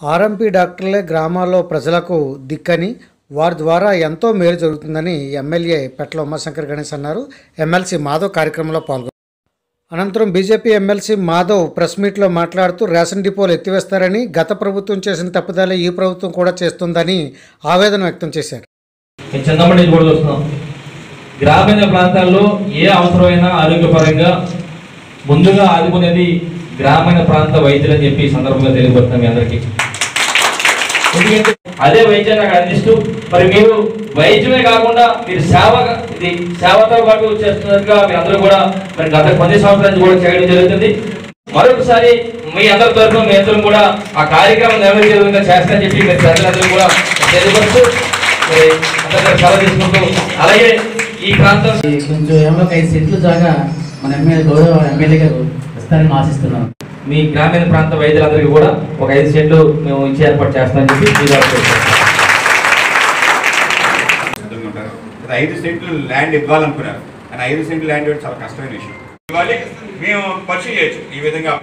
RMP డాక్టర్లే గ్రామాల్లో ప్రజలకు దిక్కని వారి ద్వారా ఎంతో మేలు జరుగుతుందని ఎమ్మెల్యే పెట్ల ఉమాశంకర్ గణేష్ అన్నారు ఎమ్మెల్సీ మాధవ్ కార్యక్రమంలో పాల్గొన్నారు అనంతరం బీజేపీ ఎమ్మెల్సీ మాధవ్ ప్రెస్ మీట్లో మాట్లాడుతూ రేషన్ డిపోలు ఎత్తివేస్తారని గత ప్రభుత్వం చేసిన తప్పుదలే ఈ ప్రభుత్వం కూడా చేస్తుందని ఆవేదన వ్యక్తం చేశారు మేము చిన్నప్పటి నుంచి కూడా చూస్తున్నాం గ్రామీణ ప్రాంతాల్లో ఏ అవసరమైనా ఆరోగ్యపరంగా ముందుగా ఆదుకునేది గ్రామీణ ప్రాంత వైద్యులు అని చెప్పి ఈ సందర్భంగా తెలియబడుతున్నాం మీ అందరికీ ఎందుకంటే అదే వైద్యాన్ని అక్కడ అందిస్తూ మరి మీరు వైద్యమే కాకుండా మీరు సేవ ఇది సేవతో పాటు చేస్తున్నట్టుగా మీ అందరూ కూడా మరి గత కొన్ని సంవత్సరాల నుంచి కూడా చేయడం జరుగుతుంది మరొకసారి మీ అందరి తరఫున మీ అందరం కూడా ఆ కార్యక్రమం నెరవేర్చే విధంగా చేస్తానని చెప్పి మీరు ప్రజలందరూ కూడా తెలియపరుస్తూ మరి అందరికీ సెలవు తీసుకుంటూ అలాగే ఈ ప్రాంతం ఈ కొంచెం ఏమో ఒక ఐదు సెంట్లు జాగా మన ఎమ్మెల్యే గౌరవ ఎమ్మెల్యే గారు ఇస్తారని ఆశిస్తున్నాం మీ గ్రామీణ ప్రాంత వైద్యులందరికీ కూడా ఒక ఐదు సెంట్లు మేము ఇచ్చి ఏర్పాటు చేస్తామని చెప్పి మీ ద్వారా తెలియజేస్తున్నాం. సిద్ధంగా ఉంటారు అది ఐదు సెంట్లు ల్యాండ్ ఇవ్వాలనుకున్నారు కానీ ఐదు సెంట్లు ల్యాండ్ ఇవ్వడం చాలా కష్టమైన విషయం ఇవ్వాలి మేము పరిచయం చేయొచ్చు ఈ విధంగా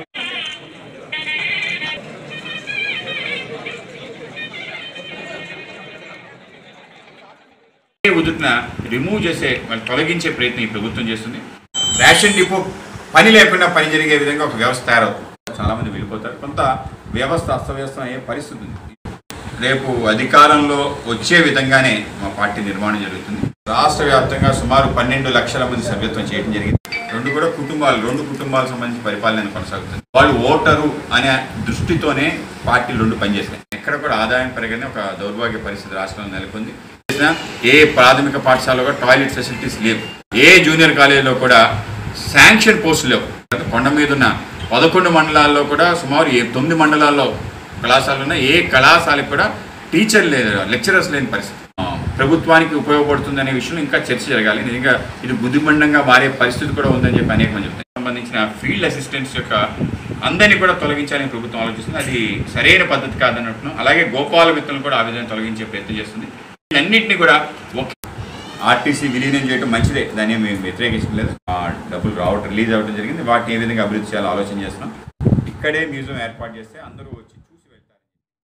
ఉదుటిన రిమూవ్ చేసే వాళ్ళు తొలగించే ప్రయత్నం ఈ ప్రభుత్వం చేస్తుంది రేషన్ డిపో పని లేకుండా పని జరిగే విధంగా ఒక వ్యవస్థ తయారవుతుంది చాలా మంది వెళ్ళిపోతారు కొంత వ్యవస్థ అస్తవ్యస్తం అయ్యే పరిస్థితి ఉంది రేపు అధికారంలో వచ్చే విధంగానే మా పార్టీ నిర్మాణం జరుగుతుంది రాష్ట్ర వ్యాప్తంగా సుమారు పన్నెండు లక్షల మంది సభ్యత్వం చేయడం జరిగింది రెండు కూడా కుటుంబాలు రెండు కుటుంబాలకు సంబంధించి పరిపాలన కొనసాగుతుంది వాళ్ళు ఓటరు అనే దృష్టితోనే పార్టీలు రెండు పనిచేస్తాయి ఎక్కడ కూడా ఆదాయం పెరగని ఒక దౌర్భాగ్య పరిస్థితి రాష్ట్రంలో నెలకొంది చేసినా ఏ ప్రాథమిక పాఠశాలలో కూడా టాయిలెట్ ఫెసిలిటీస్ లేవు ఏ జూనియర్ కాలేజీలో కూడా శాంక్షన్ పోస్టులు లేవు కొండ మీద ఉన్న పదకొండు మండలాల్లో కూడా సుమారు ఏ తొమ్మిది మండలాల్లో కళాశాలలు ఉన్నాయి ఏ కళాశాలకు కూడా టీచర్ లేదు లెక్చరర్స్ లేని పరిస్థితి ఆ, ప్రభుత్వానికి ఉపయోగపడుతుంది అనే విషయంలో ఇంకా చర్చ జరగాలి నిజంగా ఇది బుద్ధిమండంగా మారే పరిస్థితి కూడా ఉందని చెప్పి అనేక మంది చెప్తారు సంబంధించిన ఫీల్డ్ అసిస్టెంట్స్ యొక్క అందరినీ కూడా తొలగించాలని ప్రభుత్వం ఆలోచిస్తుంది అది సరైన పద్ధతి కాదన్నట్టు అలాగే గోపాల మిత్రులను కూడా ఆ విధంగా తొలగించే ప్రయత్నం చేస్తుంది అన్నింటినీ కూడా ఒక ఆర్టీసీ విలీనం చేయడం మంచిదే దాన్ని మేము వ్యతిరేకించలేదు ఆ డబ్బులు రావటం రిలీజ్ అవ్వడం జరిగింది వాటిని ఏ విధంగా అభివృద్ధి చేయాలో ఆలోచన చేస్తున్నాం ఇక్కడే మ్యూజియం ఏర్పాటు చేస్తే అందరూ